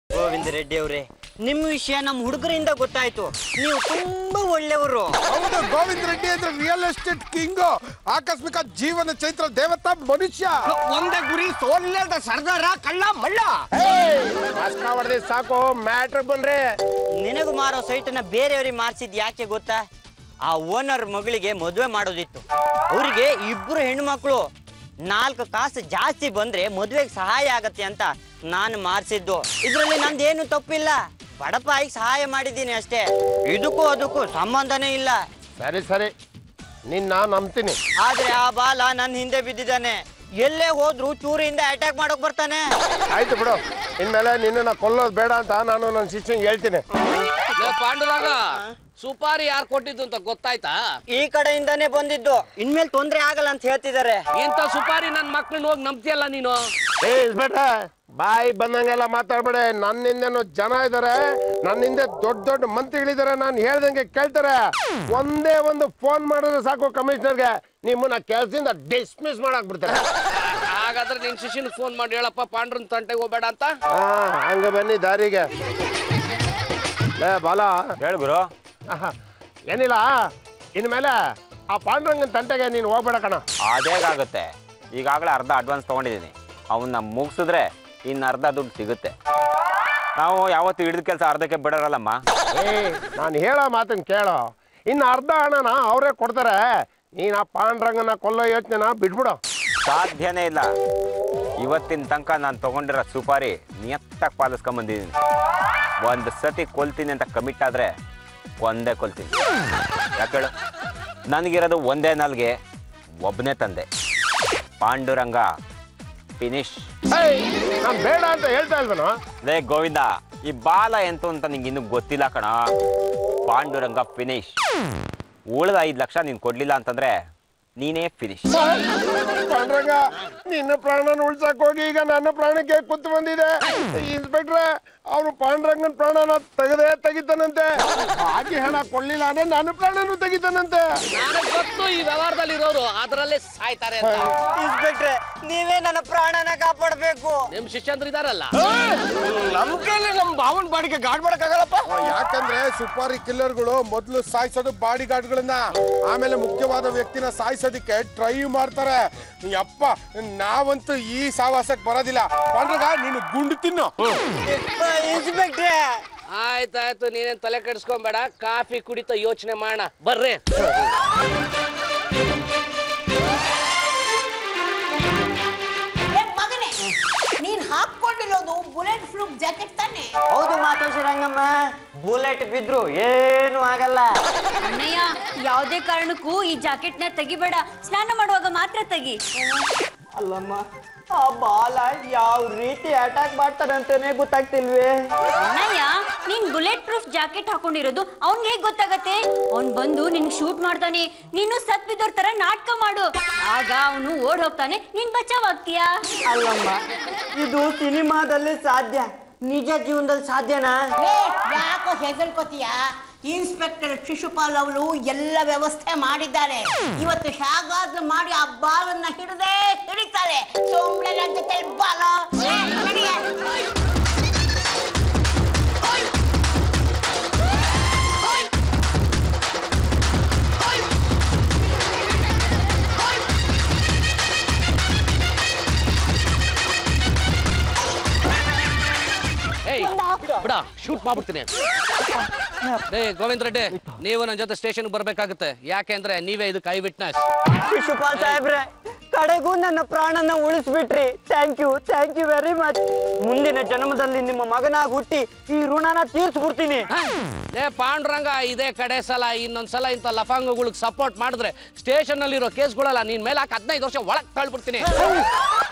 ಗೋವಿಂದ ರೆಡ್ಡಿ ಅವರೇ ನಿಮ್ಮ ವಿಷಯ ನಮ್ಮ ಹುಡುಗರಿಂದ ಗೊತ್ತಾಯ್ತು ನೀವು ತುಂಬಾ ಒಳ್ಳೆಯವರು ಹೌದು ಗೋವಿಂದ ರೆಡ್ಡಿ ಅಂದ್ರೆ ರಿಯಲ್ ಎಸ್ಟೇಟ್ ಕಿಂಗ್ ಆಕಸ್ಮಿಕ ಜೀವನ ಚೈತ್ರ ದೇವತಾ ಮನುಷ್ಯ ಒಂದೇ ಗುರಿ ಸೋಲಿಲ್ಲದ ಸರ್ದಾರ ಕಳ್ಳ ಮಳ್ಳ ಅಷ್ಟ ಹೊಡೆದಿ ಸಾಕು ಮ್ಯಾಟ್ರ್ ಬಂದ್ರೆ ನಿನಗೆ ಮಾರೋ ಸೈಟನ್ನ ಬೇರೆಯವ್ರಿಗೆ ಮಾರ್ಸಿದ್ ಯಾಕೆ ಗೊತ್ತಾ ಆ ಓನರ್ ಮಗಳಿಗೆ ಮದುವೆ ಮಾಡೋದಿತ್ತು ಅವರಿಗೆ ಇಬ್ರು ಹೆಣ್ಮಕ್ಳು ನಾಲ್ಕು ಕಾಸು ಜಾಸ್ತಿ ಬಂದ್ರೆ ಮದುವೆಗೆ ಸಹಾಯ ಆಗತ್ತೆ ಅಂತ ನಾನು ಮಾರ್ಸಿದ್ದು ಇದ್ರಲ್ಲಿ ನಂದೇನು ತಪ್ಪಿಲ್ಲ ಬಡಪಾಯಿಗೆ ಸಹಾಯ ಮಾಡಿದ್ದೀನಿ ಅಷ್ಟೇ ಇದಕ್ಕೂ ಅದಕ್ಕೂ ಸಂಬಂಧನೇ ಇಲ್ಲ ಸರಿ ಸರಿ ನಿನ್ನ ನಂಬ್ತೀನಿ ಆದ್ರೆ ಆ ಬಾಲ ನನ್ನ ಹಿಂದೆ ಬಿದ್ದಿದ್ದಾನೆ ಎಲ್ಲೇ ಹೋದ್ರು ಚೂರಿಯಿಂದ ಅಟ್ಯಾಕ್ ಮಾಡಕ್ ಬರ್ತಾನೆ ಆಯ್ತು ಬಿಡು ಇನ್ಮೇಲೆ ನಿನ್ನನ್ನ ಕೊಲ್ಲೋದು ಬೇಡ ಅಂತ ನಾನು ನನ್ನ ಶಿಷ್ಯಂಗೆ ಹೇಳ್ತೀನಿ ಲೋ ಪಾಂಡುರಾಗ ಸುಪಾರಿ ಯಾರು ಕೊಟ್ಟಿದ್ದು ಅಂತ ಗೊತ್ತಾಯ್ತಾ ಈ ಕಡೆಯಿಂದಾನೇ ಬಂದಿದ್ದು ಇನ್ಮೇಲೆ ತೊಂದ್ರೆ ಆಗಲ್ಲ ಅಂತ ಹೇಳ್ತಿದ್ದಾರೆ ಇಂಥ ಸುಪಾರಿ ನನ್ನ ಮಕ್ಳನ್ನ ಹೋಗಿ ನಂಬ್ತಿಯಲ್ಲ ನೀನು ಏ ಇಸ್ಬೇಟ ಬಾಯಿ ಬಂದಂಗೆಲ್ಲ ಮಾತಾಡ್ಬೇಡ ನನ್ನಿಂದನು ಜನ ಇದಾರೆ ನನ್ನ ಹಿಂದೆ ದೊಡ್ಡ ದೊಡ್ಡ ಮಂತ್ರಿಗಳಿದ್ದಾರೆ ನಾನು ಹೇಳ್ದಂಗೆ ಕೇಳ್ತಾರೆ ಒಂದೇ ಒಂದು ಫೋನ್ ಮಾಡಿದ್ರೆ ಸಾಕು ಕಮಿಷನರ್ಗೆ ನಿಮ್ಮನ್ನ ಕೆಲಸದಿಂದ ಡಿಸ್ಮಿಸ್ ಮಾಡಕ್ ಬಿಡ್ತಾರೆ ಹಾಗಾದ್ರೆ ನಿನ್ ಶಿಷ್ಯನ್ ಫೋನ್ ಮಾಡಿ ಹೇಳಪ್ಪ ಪಾಂಡ್ರನ್ ತಂಟೆಗೆ ಹೋಗ್ಬೇಡ ಅಂತ ಹಾ ಹಂಗ ಬನ್ನಿ ದಾರಿಗೆ ಲೇ ಬಾಲ ಹೇಳು ಗುರು ಆಹಾ, ಏನಿಲ್ಲ ಇನ್ಮೇಲೆ ಆ ಪಾಂಡುರಂಗನ್ ತಂಟೆಗೆ ನೀನು ಹೋಗ್ಬೇಡ ಕಣ ಅದೇಗಾಗುತ್ತೆ ಈಗಾಗಲೇ ಅರ್ಧ ಅಡ್ವಾನ್ಸ್ ತೊಗೊಂಡಿದ್ದೀನಿ ಅವನ್ನ ಮುಗಿಸಿದ್ರೆ ಇನ್ನು ಅರ್ಧ ದುಡ್ಡು ಸಿಗುತ್ತೆ ನಾವು ಯಾವತ್ತು ಹಿಡಿದ ಕೆಲಸ ಅರ್ಧಕ್ಕೆ ಬಿಡರಲ್ಲಮ್ಮ ಏ ನಾನು ಹೇಳೋ ಮಾತನ್ನ ಕೇಳೋ ಇನ್ನು ಅರ್ಧ ಹಣನ ಅವರೇ ಕೊಡ್ತಾರೆ ನೀನು ಆ ಪಾಂಡುರಂಗನ ಕೊಲ್ಲೋ ಯೋಚನೆನ ಬಿಟ್ಬಿಡು ಸಾಧ್ಯನೇ ಇಲ್ಲ ಇವತ್ತಿನ ತನಕ ನಾನು ತಗೊಂಡಿರೋ ಸುಪಾರಿ ನಿಯತ್ತಾಗಿ ಪಾಲಿಸ್ಕೊಂಬಂದಿದ್ದೀನಿ ಒಂದು ಸತಿ ಕೊಲ್ತೀನಿ ಅಂತ ಕಮಿಟ್ ಆದರೆ ಒಂದೇ ಕೊಲ್ತೀನಿ ಯಾಕೇಳು ನನಗಿರೋದು ಒಂದೇ ನಾಲ್ಗೆ ಒಬ್ಬನೇ ತಂದೆ ಪಾಂಡುರಂಗ ಫಿನಿಶ್ ನಾನು ಬೇಡ ಅಂತ ಹೇಳ್ತಾ ಇಲ್ವನು ಲೇ ಗೋವಿಂದ ಈ ಬಾಲ ಎಂತು ಅಂತ ನಿಂಗೆ ಇನ್ನೂ ಗೊತ್ತಿಲ್ಲ ಕಣ ಪಾಂಡುರಂಗ ಫಿನಿಶ್ ಉಳಿದ ಐದು ಲಕ್ಷ ನೀನು ಕೊಡ್ಲಿಲ್ಲ ಅಂತಂದ್ರೆ ನೀನೇ ಫಿನಿಶ್ ಪಾಂಡುರಂಗ ನಿನ್ನ ಪ್ರಾಣನ ಉಳ್ಸಕ್ ಹೋಗಿ ಈಗ ನನ್ನ ಪ್ರಾಣಕ್ಕೆ ಕುತ್ತು ಬಂದಿದೆ ಇನ್ಸ್ಪೆಕ್ಟ್ರೆ ಅವನು ಪಾಂಡುರಂಗನ ಪ್ರಾಣನ ತೆಗೆದೇ ತೆಗಿತಾನಂತೆ ಹಾಗೆ ಹಣ ಕೊಡ್ಲಿಲ್ಲ ಅಂದ್ರೆ ನನ್ನ ಪ್ರಾಣನು ತೆಗಿತಾನಂತೆ ನನಗ್ ಗೊತ್ತು ಈ ವ್ಯವಹಾರದಲ್ಲಿ ಇರೋರು ಅದರಲ್ಲೇ ಸಾಯ್ತಾರೆ ಅಂತ ಇನ್ಸ್ಪೆಕ್ಟ್ರೆ ನೀವೇ ನನ್ನ ಪ್ರಾಣನ ಕಾಪಾಡಬೇಕು ನಿಮ್ ಶಿಷ್ಯಂದ್ರು ಇದಾರಲ್ಲ ನಮ್ ಕೈಲಿ ನಮ್ ಭಾವನ್ ಬಾಡಿಗೆ ಗಾಡ್ ಮಾಡಕ್ಕಾಗಲ್ಲಪ್ಪ ಯಾಕಂದ್ರೆ ಸುಪಾರಿ ಕಿಲ್ಲರ್ಗಳು ಮೊದಲು ಸಾಯಿಸೋದು ಬಾಡಿ ಗಾರ್ಡ್ಗಳನ್ನ ಆಮೇಲೆ ಮುಖ್ಯವಾದ ವ್ಯಕ್ತಿನ ಸಾಯಿಸೋದಕ್ಕೆ ಟ್ರೈ ಮಾಡ್ತಾರೆ ಯಪ್ಪ ನಾವಂತೂ ಈ ಸಾವಾಸಕ್ಕೆ ಬರೋದಿಲ್ಲ ಪಾಂಡ್ರಗ ನೀನು ಗುಂಡು ತಿನ್ನು ಇನ್ಸ್ಪೆಕ್ಟ್ರೆ ಆಯ್ತಾಯ್ತು ನೀನೇನ್ ತಲೆ ಕೆಡಿಸ್ಕೊಂಬೇಡ ಕಾಫಿ ಕುಡಿತ ಯೋಚನೆ ಮಾಡೋಣ ಬರ್ರಿ ಏ ಮಗನೇ ನೀನ್ ಹಾಕೊಂಡಿರೋದು ಬುಲೆಟ್ ಪ್ರೂಫ್ ಜಾಕೆಟ್ ತಾನೆ ಹೌದು ಮಾತಾಡ್ಸಿ ರಂಗಮ್ಮ ಬುಲೆಟ್ ಬಿದ್ರು ಏನು ಆಗಲ್ಲ ಅಣ್ಣಯ್ಯ ಯಾವುದೇ ಕಾರಣಕ್ಕೂ ಈ ಜಾಕೆಟ್ನ ತೆಗಿಬೇಡ ಸ್ನಾನ ಮಾಡುವಾಗ ಮಾತ್ರ ತೆಗಿ ಅಲ್ಲಮ್ಮ ಆ ಬಾಲ ಯಾವ ರೀತಿ ಅಟ್ಯಾಕ್ ಮಾಡ್ತಾರಂತಾನೆ ಗೊತ್ತಾಗ್ತಿಲ್ವೇ ಅಣ್ಣಯ್ಯ ನೀನ್ ಬುಲೆಟ್ ಪ್ರೂಫ್ ಜಾಕೆಟ್ ಹಾಕೊಂಡಿರೋದು ಅವ್ನ್ಗೆ ಹೇಗ್ ಗೊತ್ತಾಗತ್ತೆ ಅವ್ನ್ ಬಂದು ನಿನ್ ಶೂಟ್ ಮಾಡ್ತಾನೆ ನೀನು ಸತ್ ಬಿದ್ದೋರ್ ತರ ನಾಟಕ ಮಾಡು ಆಗ ಅವನು ಓಡ್ ಹೋಗ್ತಾನೆ ನೀನ್ ಬಚಾವ್ ಆಗ್ತೀಯಾ ಅಲ್ಲಮ್ಮ ಇದು ಸಿನಿಮಾದಲ್ಲಿ ಸಾಧ್ಯ ನಿಜ ಜೀವನದಲ್ಲಿ ಸಾಧ್ಯನಾ ಏ ಯಾಕೋ ಹೆದರ್ಕೋತೀಯ ಇನ್ಸ್ಪೆಕ್ಟರ್ ಶಿಶುಪಾಲ್ ಅವರು ಎಲ್ಲ ವ್ಯವಸ್ಥೆ ಮಾಡಿದ್ದಾರೆ ಇವತ್ತು ಹೇಗಾದ್ರೂ ಮಾಡಿ ಆ ಬಾಲನ್ನ ಹಿಡದೆ ಹಿಡಿತಾರೆ ಸೋಮ್ಳೆ ಜೊತೆ ಬಾಲ ಏ, ನಡಿಯ. ಏಯ್ ಬಿಡ ಶೂಟ್ ಮಾಡ್ಬಿಡ್ತೀನಿ ಏ ಗೋವಿಂದ ರೆಡ್ಡಿ ನೀವು ನನ್ನ ಜೊತೆ ಸ್ಟೇಷನ್ ಬರ್ಬೇಕಾಗುತ್ತೆ ಯಾಕೆಂದ್ರೆ ನೀವೇ ಇದು ಕೈ ವಿಟ್ನೆಸ್ ಶಿಶುಪಾಲ್ ಸಾಹೇಬ್ರೆ ಕಡೆಗೂ ನನ್ನ ಪ್ರಾಣನ ಉಳಿಸ್ಬಿಟ್ರಿ thank you thank you very much ಮುಂದಿನ ಜನ್ಮದಲ್ಲಿ ನಿಮ್ಮ ಮಗನಾಗಿ ಹುಟ್ಟಿ ಈ ಋಣನ ತೀರ್ಸ್ಬಿಡ್ತೀನಿ ಏ ಪಾಂಡುರಂಗ ಇದೇ ಕಡೆ ಸಲ ಇನ್ನೊಂದ್ಸಲ ಇಂಥ ಲಫಾಂಗಗಳಿಗೆ ಸಪೋರ್ಟ್ ಮಾಡಿದ್ರೆ ಸ್ಟೇಷನ್ ಅಲ್ಲಿರೋ ಕೇಸ್ಗಳೆಲ್ಲ ನಿನ್ ಮೇಲೆ ಹಾಕಿ ಹದಿನೈದು ವರ್ಷ ಒಳಗ್ ತಳ್ಬಿಡ್ತೀನಿ